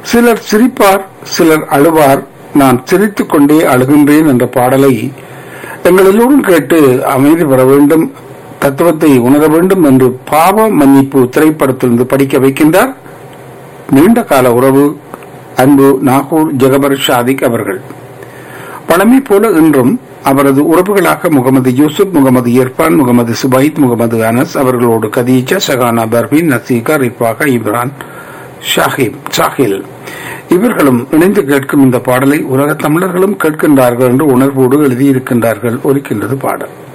சிலர் சிரிப்பார் சிலர் அழுவார் நான் சிரித்துக் கொண்டே அழுகின்றேன் என்ற பாடலை எங்கள் எல்லோரும் கேட்டு அமைதி பெற வேண்டும் தத்துவத்தை உணர வேண்டும் என்று பாவ மன்னிப்பு திரைப்படத்திலிருந்து படிக்க வைக்கின்றார் நீண்ட கால உறவு அன்பு நாகூர் ஜெகபர் ஷாதிக் அவர்கள் பழமை போல இன்றும் அவரது உறவுகளாக முகமது யூசுப் முகமது இர்பான் முகமது சுபைத் முகமது அனஸ் அவர்களோடு கதீஜா ஷகானா பர்பின் நசீகா ரிஃபாகா இம்ரான் ஷாஹிப் ஷாஹில் இவர்களும் இணைந்து கேட்கும் இந்த பாடலை உலக தமிழர்களும் கேட்கின்றார்கள் என்று உணர்வோடு எழுதியிருக்கின்றார்கள் ஒலிக்கின்றது பாடல்